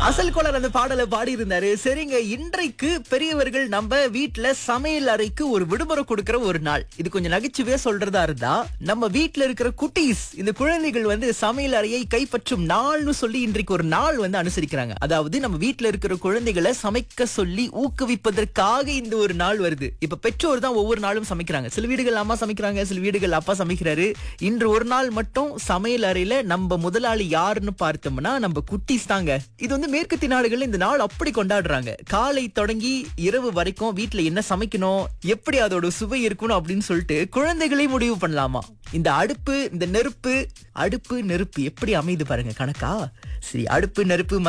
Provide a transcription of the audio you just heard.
அசல் கோலர் அந்த பாடலை பாடி இருந்தாரு சரிங்க இன்றைக்கு பெரியவர்கள் நம்ம வீட்ல சமையல் அறைக்கு ஒரு விடுமுறை கொடுக்கிற ஒரு நாள் இது கொஞ்சம் நகைச்சுவையா சொல்றதா இருந்தா நம்ம வீட்ல இருக்கிற குட்டீஸ் இந்த குழந்தைகள் வந்து சமையல் அறையை கைப்பற்றும் நாள்னு சொல்லி இன்றைக்கு ஒரு நாள் வந்து அனுசரிக்கிறாங்க அதாவது நம்ம வீட்ல இருக்கிற குழந்தைகளை சமைக்க சொல்லி ஊக்குவிப்பதற்காக இந்த ஒரு நாள் வருது இப்ப பெற்றோர் தான் ஒவ்வொரு நாளும் சமைக்கிறாங்க சில வீடுகள் அம்மா சமைக்கிறாங்க சில வீடுகள் அப்பா சமைக்கிறாரு இன்று ஒரு நாள் மட்டும் சமையல் அறையில நம்ம முதலாளி யாருன்னு பார்த்தோம்னா நம்ம குட்டீஸ் தாங்க இது வந்து மேற்கத்திய நாடுகள்ல இந்த நாள் அப்படி கொண்டாடுறாங்க காலை தொடங்கி இரவு வரைக்கும் வீட்ல என்ன சமைக்கணும் எப்படி அதோட சுவை இருக்கணும் அப்படின்னு சொல்லிட்டு குழந்தைகளே முடிவு பண்ணலாமா இந்த அடுப்பு இந்த நெருப்பு அடுப்பு நெருப்பு எப்படி அமைது பாருங்க கணக்கா சரி அடுப்பு நெருப்பு